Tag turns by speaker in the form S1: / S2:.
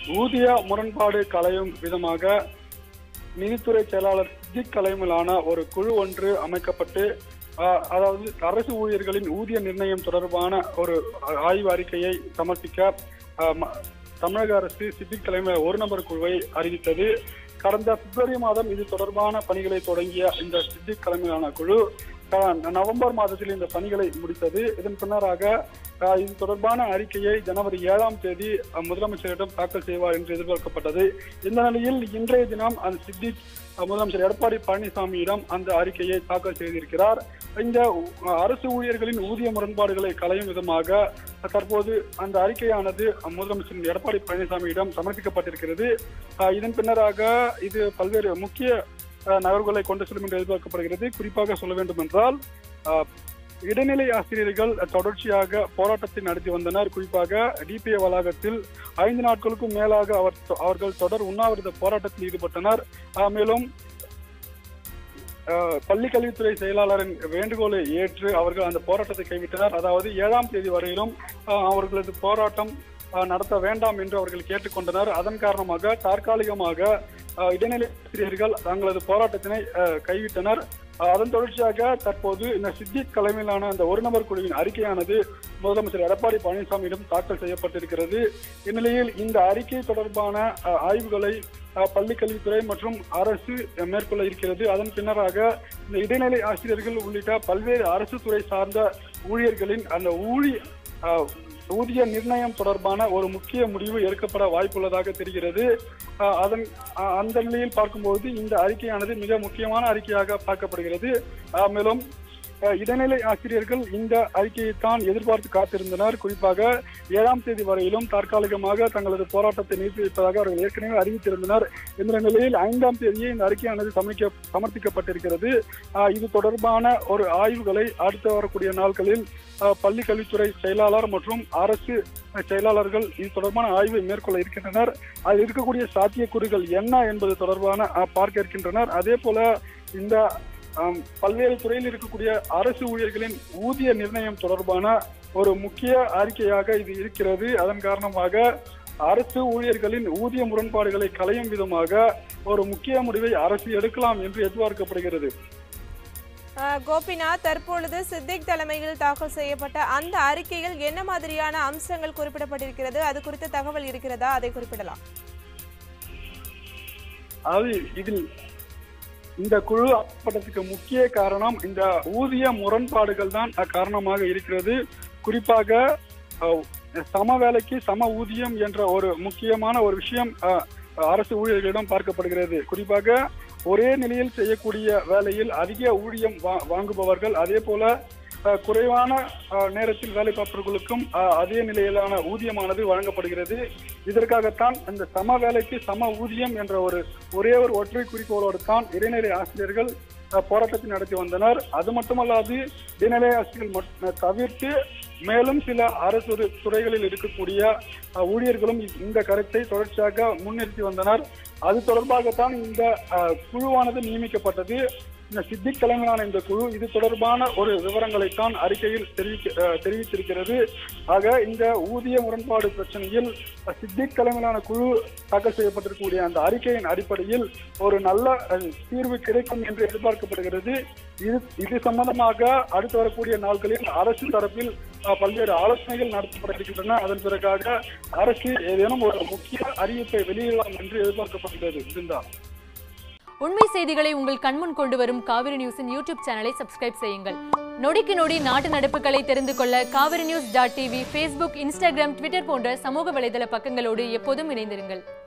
S1: ஊதிய முரண்பாடு களையும் விதமாக நிதித்துறை செயலாளர் சித்திக் தலைமையிலான ஒரு குழு ஒன்று அமைக்கப்பட்டு ஆஹ், அதாவது அரசு ஊழியர்களின் ஊதிய நிர்ணயம் தொடர்பான ஒரு ஆய்வு அறிக்கையை சமர்ப்பிக்க ஆஹ், ம- தமிழக அரசு சித்திக் தலைமையில் ஒரு நபர் குழுவை அறிவித்தது கடந்த பிப்ரவரி மாதம் இது தொடர்பான பணிகளை தொடங்கிய இந்த சித்திக் தலைமையிலான குழு ஆஹ், நவம்பர் மாதத்தில் இந்த பணிகளை முடித்தது இதன் பின்னராக ஆஹ், இது தொடர்பான அறிக்கையை ஜனவரி ஏழாம் தேதி அஹ், முதலமைச்சரிடம் தாக்கல் செய்வார் என்று எதிர்பார்க்கப்பட்டது இந்த நிலையில் இன்றைய தினம் அந்த சித்திக் அஹ், முதலமைச்சர் எடப்பாடி பழனிசாமியிடம் அந்த அறிக்கையை தாக்கல் செய்திருக்கிறார் இந்த அஹ், அரசு ஊழியர்களின் ஊதிய முரண்பாடுகளை களையும் விதமாக அஹ், தற்போது அந்த அறிக்கையானது அஹ், முதலமைச்சர் எடப்பாடி பழனிசாமியிடம் சமர்ப்பிக்கப்பட்டிருக்கிறது அஹ், இதன் பின்னராக இது பல்வேறு முக்கிய அஹ், நகர்வுகளை கொண்டு செல்லும் என்று எதிர்பார்க்கப்படுகிறது குறிப்பாக சொல்ல வேண்டும் என்றால் அஹ், இடைநிலை ஆசிரியர்கள் தொடர்ச்சியாக போராட்டத்தை நடத்தி வந்தனர் குறிப்பாக டிபிஏ வளாகத்தில் ஐந்து நாட்களுக்கும் மேலாக அவர் அவர்கள் தொடர் உண்ணாவிரத போராட்டத்தில் ஈடுபட்டனர் ஆஹ் மேலும் ஆஹ் பள்ளி கல்வித்துறை செயலாளரின் வேண்டுகோளை ஏற்று அவர்கள் அந்த போராட்டத்தை கைவிட்டனர் அதாவது ஏழாம் தேதி வரையிலும் ஆஹ் அவர்களது போராட்டம் ஆஹ் நடத்த வேண்டாம் என்று அவர்கள் கேட்டுக்கொண்டனர் அதன் காரணமாக தற்காலிகமாக ஆஹ் இடைநிலை ஆசிரியர்கள் தங்களது போராட்டத்தினை ஆஹ் கைவிட்டனர் ஆஹ் அதன் தொடர்ச்சியாக தற்போது இந்த சித்திக் தலைமையிலான அந்த ஒரு நபர் குழுவின் அறிக்கையானது முதலமைச்சர் எடப்பாடி பழனிசாமியிடம் தாக்கல் செய்யப்பட்டிருக்கிறது இந்நிலையில் இந்த அறிக்கை தொடர்பான ஆஹ், ஆய்வுகளை ஆஹ், பள்ளி கல்வித்துறை மற்றும் அரசு அஹ், மேற்கொள்ள இருக்கிறது அதன் பின்னராக இந்த இடைநிலை ஆசிரியர்கள் உள்ளிட்ட பல்வேறு அரசு துறை சார்ந்த ஊழியர்களின் அந்த ஊழி ஆஹ், ஊதிய நிர்ணயம் தொடர்பான ஒரு முக்கிய முடிவு எடுக்கப்பட வாய்ப்புள்ளதாக தெரிகிறது ஆஹ், அதன் ஆஹ், அந்த நிலையில் பார்க்கும்போது இந்த அறிக்கையானது மிக முக்கியமான அறிக்கையாக பார்க்கப்படுகிறது ஆஹ், மேலும் அஹ், இடைநிலை ஆசிரியர்கள் இந்த அறிக்கையைத்தான் எதிர்பார்த்து காத்திருந்தனர் குறிப்பாக ஏழாம் தேதி வரையிலும் தற்காலிகமாக தங்களது போராட்டத்தை நிறுத்தி வைப்பதாக அவர்கள் ஏற்கனவே அறிவித்திருந்தனர் இந்த நிலையில் ஐந்தாம் தேதியே இந்த அறிக்கையானது சமர்க்க சமர்ப்பிக்கப்பட்டிருக்கிறது ஆஹ், இது தொடர்பான ஒரு ஆய்வுகளை அடுத்து வரக்கூடிய நாட்களில் ஆஹ், பள்ளி கல்வித்துறை செயலாளர் மற்றும் அரசு செயலாளர்கள் இது தொடர்பான ஆய்வை மேற்கொள்ள இருக்கின்றனர் அதில் இருக்கக்கூடிய சாத்தியக்கூறுகள் என்ன என்பது தொடர்பான ஆஹ், பார்க்க இருக்கின்றனர் அதே போல இந்த ஆம், பல்வேறு துறையில் இருக்கக்கூடிய அரசு ஊழியர்களின் ஊதிய நிர்ணயம் தொடர்பான ஒரு முக்கிய அறிக்கையாக இது இருக்கிறது அதன் காரணமாக அரசு ஊழியர்களின் ஊதிய முரண்பாடுகளை களையும் விதமாக ஒரு முக்கிய முடிவை அரசு எடுக்கலாம் என்று எதிர்பார்க்கப்படுகிறது
S2: அஹ், கோபிநாத் தற்பொழுது சித்திக் தலைமையில் தாக்கல் செய்யப்பட்ட அந்த அறிக்கையில் என்ன மாதிரியான அம்சங்கள் குறிப்பிடப்பட்டிருக்கிறது அது குறித்த தகவல் இருக்கிறதா அதை குறிப்பிடலாம்
S1: அதாவது இதில் இந்த குழு அமைப்பதற்கு முக்கிய காரணம் இந்த ஊதிய முரண்பாடுகள் தான் காரணமாக இருக்கிறது குறிப்பாக அஹ், சம வேலைக்கு சம ஊதியம் என்ற ஒரு முக்கியமான ஒரு விஷயம் அஹ், அரசு ஊழியர்களிடம் பார்க்கப்படுகிறது குறிப்பாக ஒரே நிலையில் செய்யக்கூடிய வேலையில் அதிக ஊதியம் வா- வாங்குபவர்கள் அதே போல அஹ், குறைவான அஹ், நேரத்தில் வேலை பார்ப்பவர்களுக்கும் அஹ், அதே நிலையிலான ஊதியமானது வழங்கப்படுகிறது இதற்காகத்தான் இந்த சம வேலைக்கு சம ஊதியம் என்ற ஒரு ஒரே ஒரு ஒற்றை குறிக்கோளோடு தான் இடைநிலை ஆசிரியர்கள் அஹ், போராட்டத்தை நடத்தி வந்தனர் அது மட்டுமல்லாது இடைநிலை ஆசிரியர்கள் மட்- தவிர்த்து மேலும் சில அரசு துறை- துறைகளில் இருக்கக்கூடிய அஹ், ஊழியர்களும் இந்த கருத்தை தொடர்ச்சியாக முன்னிறுத்தி வந்தனர் அது தொடர்பாகத்தான் இந்த அஹ், குழுவானது நியமிக்கப்பட்டது இந்த சித்திக் தலைமையிலான இந்த குழு இது தொடர்பான ஒரு விவரங்களைத்தான் அறிக்கையில் தெரிவிக்க அஹ், தெரிவித்திருக்கிறது ஆக இந்த ஊதிய முரண்பாடு பிரச்சனையில் அஹ், சித்திக் தலைமையிலான குழு தாக்கல் செய்யப்பட்டிருக்கக்கூடிய அந்த அறிக்கையின் அடிப்படையில் ஒரு நல்ல அஹ், தீர்வு கிடைக்கும் என்று எதிர்பார்க்கப்படுகிறது இது இது சம்பந்தமாக அடுத்து வரக்கூடிய நாட்களில் அரசு தரப்பில் அஹ், பல்வேறு ஆலோசனைகள் நடத்தப்பட இருக்கின்றன அதன் பிறகாக அரசு ஏதேனும் ஒரு முக்கிய அறிவிப்பை வெளியிடலாம் என்று எதிர்பார்க்கப்படுகிறது இருந்தால்
S3: உண்மை செய்திகளை உங்கள் கண்முன் கொண்டு வரும் காவிரி நியூஸின் யூடியூப் சேனலை சப்ஸ்கிரைப் செய்யுங்கள் நொடிக்கு நொடி நாட்டு நடப்புகளை தெரிந்து கொள்ள Kaveri news dot TV Facebook Instagram Twitter போன்ற சமூக வலைதள பக்கங்களோடு எப்போதும் இணைந்திருங்கள்